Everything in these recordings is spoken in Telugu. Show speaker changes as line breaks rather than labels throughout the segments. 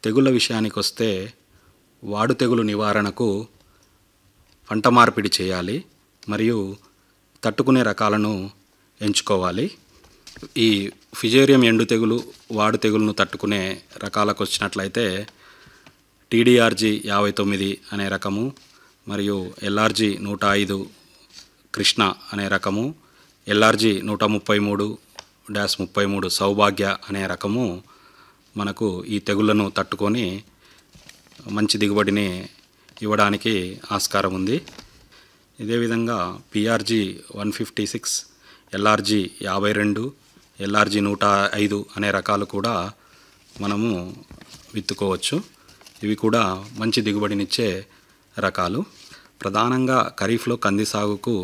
తెగుళ్ళ విషయానికి వస్తే వాడు తెగులు నివారణకు పంట మార్పిడి చేయాలి మరియు తట్టుకునే రకాలను ఎంచుకోవాలి ఈ ఫిజేరియం ఎండు తెగులు వాడు తెగులును తట్టుకునే రకాలకు వచ్చినట్లయితే టీడీఆర్జీ యాభై తొమ్మిది అనే రకము మరియు ఎల్ఆర్జీ నూట ఐదు కృష్ణ అనే రకము ఎల్ఆర్జీ నూట ముప్పై మూడు డాష్ ముప్పై మూడు సౌభాగ్య అనే రకము మనకు ఈ తెగుళ్లను తట్టుకొని మంచి దిగుబడిని ఇవ్వడానికి ఆస్కారం ఉంది ఇదే విధంగా PRG one fifty six LRG యాభై రెండు ఎల్ఆర్జీ నూట ఐదు అనే రకాలు కూడా మనము విత్తుకోవచ్చు ఇవి కూడా మంచి దిగుబడినిచ్చే రకాలు ప్రధానంగా ఖరీఫ్లో కంది సాగుకు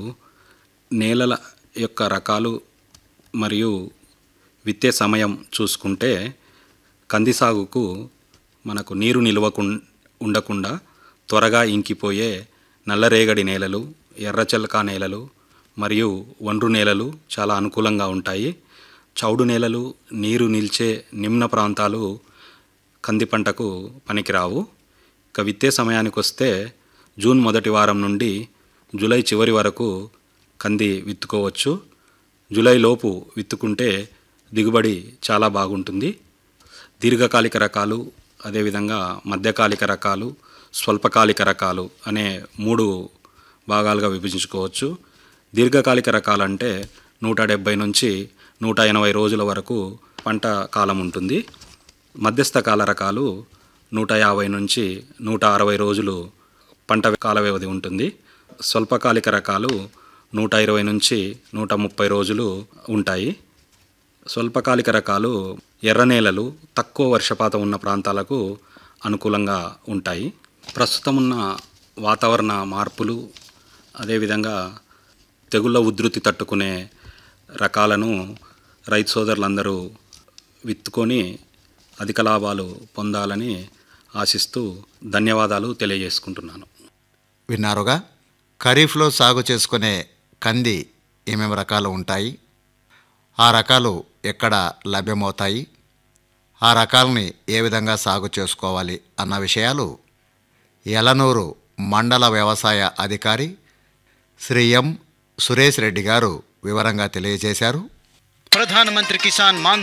నేలల యొక్క రకాలు మరియు విత్తే సమయం చూసుకుంటే కంది సాగుకు మనకు నీరు నిల్వకు ఉండకుండా త్వరగా ఇంకిపోయే నల్లరేగడి నేలలు ఎర్రచలక నేలలు మరియు ఒండ్రు నేలలు చాలా అనుకూలంగా ఉంటాయి చౌడు నేలలు నీరు నిల్చే నిమ్న ప్రాంతాలు కంది పంటకు పనికిరావు ఇక విత్తే సమయానికి వస్తే జూన్ మొదటి వారం నుండి జూలై చివరి వరకు కంది విత్తుకోవచ్చు జూలై లోపు విత్తుకుంటే దిగుబడి చాలా బాగుంటుంది దీర్ఘకాలిక రకాలు అదేవిధంగా మధ్యకాలిక రకాలు స్వల్పకాలిక రకాలు అనే మూడు భాగాలుగా విభజించుకోవచ్చు దీర్ఘకాలిక రకాలంటే నూట డెబ్బై నుంచి నూట ఎనభై రోజుల వరకు పంట కాలం ఉంటుంది మధ్యస్థ కాల రకాలు నూట యాభై నుంచి నూట అరవై రోజులు పంట కాల వ్యవధి ఉంటుంది స్వల్పకాలిక రకాలు నూట ఇరవై నుంచి నూట ముప్పై రోజులు ఉంటాయి స్వల్పకాలిక రకాలు ఎర్ర నేలలు తక్కువ వర్షపాతం ఉన్న ప్రాంతాలకు అనుకూలంగా ఉంటాయి ప్రస్తుతం ఉన్న వాతావరణ మార్పులు అదేవిధంగా తెగుళ్ళ ఉధృతి తట్టుకునే రకాలను రైతు సోదరులందరూ విత్తుకొని అధిక లాభాలు పొందాలని ఆశిస్తూ ధన్యవాదాలు తెలియజేసుకుంటున్నాను
విన్నారుగా ఖరీఫ్లో సాగు చేసుకునే కంది ఏమేమి రకాలు ఉంటాయి ఆ రకాలు ఎక్కడ లభ్యమవుతాయి ఆ రకాలని ఏ విధంగా సాగు చేసుకోవాలి అన్న విషయాలు ఎలనూరు మండల వ్యవసాయ అధికారి శ్రీ ఎం సురేష్ రెడ్డి గారు వివరంగా తెలియజేశారు
ప్రధానమంత్రి కిసాన్ మాన్